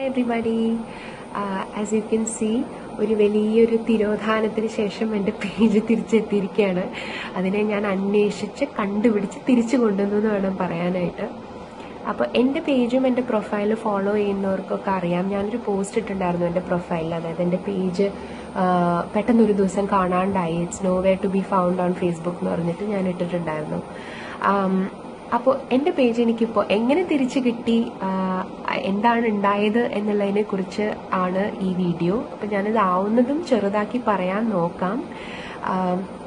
everybody as you can see ഒരു വലിയൊരു തിരോധാനത്തിന് ശേഷം എൻ്റെ പേജ് തിരിച്ചെത്തിയിരിക്കുകയാണ് അതിനെ ഞാൻ അന്വേഷിച്ച് കണ്ടുപിടിച്ച് തിരിച്ചു കൊണ്ടുവന്നു എന്ന് വേണം പറയാനായിട്ട് അപ്പോൾ എൻ്റെ പേജും എൻ്റെ പ്രൊഫൈൽ ഫോളോ ചെയ്യുന്നവർക്കൊക്കെ അറിയാം ഞാനൊരു പോസ്റ്റ് ഇട്ടിട്ടുണ്ടായിരുന്നു എൻ്റെ പ്രൊഫൈലിൽ അതായത് എൻ്റെ പേജ് പെട്ടെന്നൊരു ദിവസം കാണാണ്ടായി it's no way to be found on Facebook എന്ന് പറഞ്ഞിട്ട് ഞാൻ ഇട്ടിട്ടുണ്ടായിരുന്നു അപ്പോൾ എൻ്റെ പേജ് എനിക്കിപ്പോൾ എങ്ങനെ തിരിച്ചു കിട്ടി ആ, എന്താണ് ഉണ്ടായത് എന്നുള്ളതിനെ കുറിച്ച് ആണ് ഈ വീഡിയോ അപ്പോൾ ഞാനിത് ആവുന്നതും ചെറുതാക്കി പറയാൻ നോക്കാം ആ,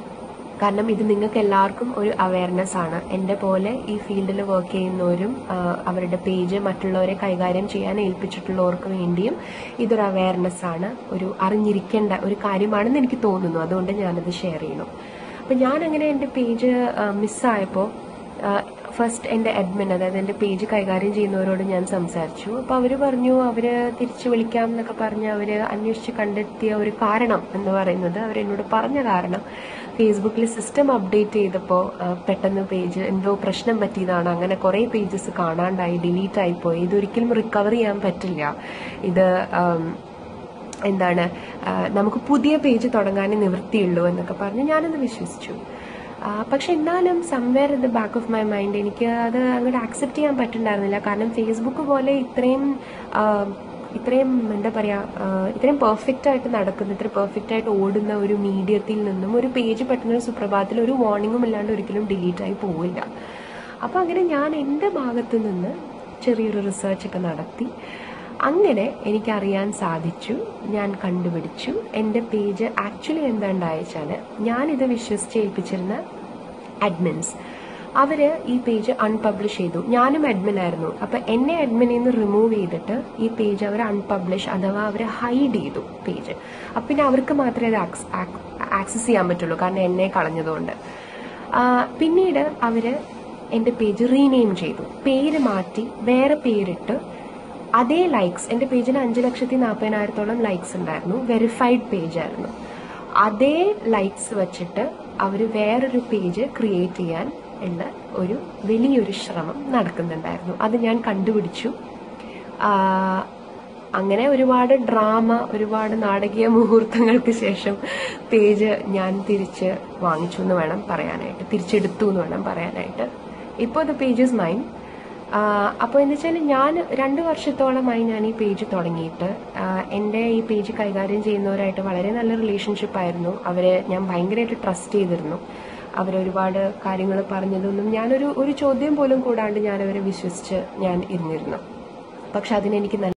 കാരണം ഇത് നിങ്ങൾക്ക് എല്ലാവർക്കും ഒരു അവയർനെസ് ആണ് എൻ്റെ പോലെ ഈ ഫീൽഡിൽ വർക്ക് ചെയ്യുന്നവരും ആ, അവരുടെ പേജ് മറ്റുള്ളവരെ കൈകാര്യം ചെയ്യാൻ ഏൽപ്പിച്ചിട്ടുള്ളവർക്ക് വേണ്ടിയും ഇതൊരു അവയർനെസ് ആണ് ഒരു അറിഞ്ഞിരിക്കേണ്ട ഒരു കാര്യമാണെന്ന് എനിക്ക് തോന്നുന്നു അതുകൊണ്ട് ഞാനത് ഷെയർ ചെയ്യുന്നു അപ്പം ഞാൻ അങ്ങനെ എൻ്റെ പേജ് മിസ്സായപ്പോൾ ഫസ്റ്റ് എൻ്റെ അഡ്മിൻ അതായത് എൻ്റെ പേജ് കൈകാര്യം ചെയ്യുന്നവരോട് ഞാൻ സംസാരിച്ചു അപ്പോൾ അവർ പറഞ്ഞു അവർ തിരിച്ചു വിളിക്കാം എന്നൊക്കെ പറഞ്ഞ് അവർ അന്വേഷിച്ച് കണ്ടെത്തിയ ഒരു കാരണം എന്ന് പറയുന്നത് അവരെന്നോട് പറഞ്ഞ കാരണം ഫേസ്ബുക്കിൽ സിസ്റ്റം അപ്ഡേറ്റ് ചെയ്തപ്പോൾ പെട്ടെന്ന് പേജ് എന്തോ പ്രശ്നം പറ്റിയതാണ് അങ്ങനെ കുറേ പേജസ് കാണാണ്ടായി ഡിലീറ്റ് ആയിപ്പോയി ഇതൊരിക്കലും റിക്കവർ ചെയ്യാൻ പറ്റില്ല ഇത് ആം, എന്താണ് ആ, നമുക്ക് പുതിയ പേജ് തുടങ്ങാനേ നിവൃത്തിയുള്ളൂ എന്നൊക്കെ പറഞ്ഞ് ഞാനത് വിശ്വസിച്ചു ആ, പക്ഷെ എന്നാലും somewhere in the back of my mind എനിക്ക് അത് അങ്ങോട്ട് ആക്സെപ്റ്റ് ചെയ്യാൻ പറ്റുന്നുണ്ടായിരുന്നില്ല കാരണം ഫേസ്ബുക്ക് പോലെ ഇത്രയും ആ, ഇത്രയും എന്താ പറയാ ആ, ഇത്രയും പെർഫെക്റ്റ് ആയിട്ട് നടക്കുന്ന ഇത്ര പെർഫെക്റ്റ് ആയിട്ട് ഓടുന്ന ഒരു മീഡിയത്തിൽ നിന്നും ഒരു പേജ് പെട്ടെന്ന് ഒരു സുപ്രഭാതത്തിൽ ഒരു വാർണിംഗും ഇല്ലാണ്ട് ഒരിക്കലും ഡിലീറ്റ് ആയി പോവില്ല അപ്പോൾ അങ്ങനെ ഞാൻ എൻ്റെ ഭാഗത്ത് നിന്ന് ചെറിയൊരു റിസർച്ച് ഒക്കെ നടത്തി അങ്ങനെ എനിക്കറിയാൻ സാധിച്ചു ഞാൻ കണ്ടുപിടിച്ചു എൻ്റെ പേജ് ആക്ച്വലി എന്താ ഉണ്ടായെച്ചാൽ ഞാനിത് വിശ്വസിച്ച് ഏൽപ്പിച്ചിരുന്ന അഡ്മിൻസ് അവര് ഈ പേജ് അൺപബ്ലിഷ് ചെയ്തു ഞാനും അഡ്മിൻ ആയിരുന്നു അപ്പൊ എന്നെ അഡ്മിനിൽ നിന്ന് റിമൂവ് ചെയ്തിട്ട് ഈ പേജ് അവർ അൺപബ്ലിഷ് അഥവാ അവർ ഹൈഡ് ചെയ്തു പേജ് അപ്പൊ പിന്നെ അവർക്ക് മാത്രമേ അത് ആക്സസ് ചെയ്യാൻ പറ്റുള്ളൂ കാരണം എന്നെ കളഞ്ഞതുകൊണ്ട് ആ, പിന്നീട് അവര് എന്റെ പേജ് റീനെയിം ചെയ്തു പേര് മാറ്റി വേറെ പേരിട്ട് അതേ ലൈക്സ് എന്റെ പേജിന് അഞ്ച് ലക്ഷത്തി നാൽപ്പതിനായിരത്തോളം ലൈക്സ് ഉണ്ടായിരുന്നു വെരിഫൈഡ് പേജ് ആയിരുന്നു അതേ ലൈക്സ് വെച്ചിട്ട് അവർ വേറൊരു പേജ് ക്രിയേറ്റ് ചെയ്യാൻ ഉള്ള ഒരു വലിയൊരു ശ്രമം നടക്കുന്നുണ്ടായിരുന്നു അത് ഞാൻ കണ്ടുപിടിച്ചു ആ, അങ്ങനെ ഒരുപാട് ഡ്രാമ ഒരുപാട് നാടകീയ മുഹൂർത്തങ്ങൾക്ക് ശേഷം പേജ് ഞാൻ തിരിച്ച് വാങ്ങിച്ചു എന്ന് വേണം പറയാനായിട്ട് തിരിച്ചെടുത്തു എന്ന് വേണം പറയാനായിട്ട് ഇപ്പോൾ ദ പേജ് ഇസ് മൈൻ അപ്പോൾ എന്ന് വെച്ചാൽ ഞാൻ രണ്ട് വർഷത്തോളമായി ഞാൻ ഈ പേജ് തുടങ്ങിയിട്ട് ആ, എൻ്റെ ഈ പേജ് കൈകാര്യം ചെയ്യുന്നവരായിട്ട് വളരെ നല്ല റിലേഷൻഷിപ്പ് ആയിരുന്നു അവരെ ഞാൻ ഭയങ്കരമായിട്ട് ട്രസ്റ്റ് ചെയ്തിരുന്നു അവരൊരുപാട് കാര്യങ്ങൾ പറഞ്ഞതൊന്നും ഞാനൊരു ഒരു ചോദ്യം പോലും കൂടാണ്ട് ഞാൻ അവരെ വിശ്വസിച്ച് ഞാൻ ഇരുന്നിരുന്നു പക്ഷെ അതിനെനിക്ക് നല്ല